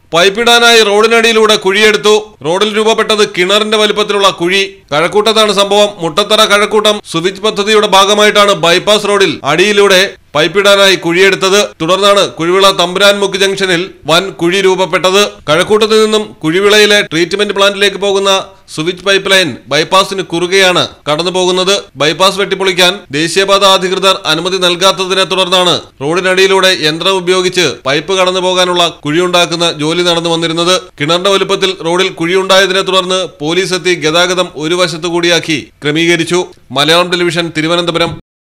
പൈപ്പിടാനായി റോഡിനടിയിലൂടെ കുഴിയെടുത്തു റോഡിൽ രൂപപ്പെട്ടത് കിണറിന്റെ വലിപ്പത്തിലുള്ള കുഴി കഴക്കൂട്ടത്താണ് സംഭവം മുട്ടത്തറ കഴക്കൂട്ടം സുവിച്ച് പദ്ധതിയുടെ ഭാഗമായിട്ടാണ് ബൈപ്പാസ് റോഡിൽ അടിയിലൂടെ പൈപ്പിടാനായി കുഴിയെടുത്തത് തുടർന്നാണ് കുഴിവിള തമ്പുരാൻമുക്ക് ജംഗ്ഷനിൽ വൻ കുഴി രൂപപ്പെട്ടത് കഴക്കൂട്ടത്തു നിന്നും കുഴിവിളയിലെ ട്രീറ്റ്മെന്റ് പ്ലാന്റിലേക്ക് പോകുന്ന സുവിച്ച് പൈപ്പ് ലൈൻ ബൈപ്പാസിന് കുറുകെയാണ് കടന്നു പോകുന്നത് ബൈപ്പാസ് വെട്ടിപ്പൊളിക്കാൻ ദേശീയപാത അധികൃതർ അനുമതി നൽകാത്തതിനെ തുടർന്നാണ് റോഡിനടിയിലൂടെ യന്ത്രം ഉപയോഗിച്ച് പൈപ്പ് കടന്നു പോകാനുള്ള കുഴിയുണ്ടാക്കുന്ന ജോലി നടന്നു വന്നിരുന്നത് കിണറിന്റെ വലുപ്പത്തിൽ റോഡിൽ കുഴിയുണ്ടായതിനെ തുടർന്ന് പോലീസ് എത്തി ഗതാഗതം ഒരു വശത്തു കൂടിയാക്കി ക്രമീകരിച്ചു മലയാളം ടെലിവിഷൻ തിരുവനന്തപുരം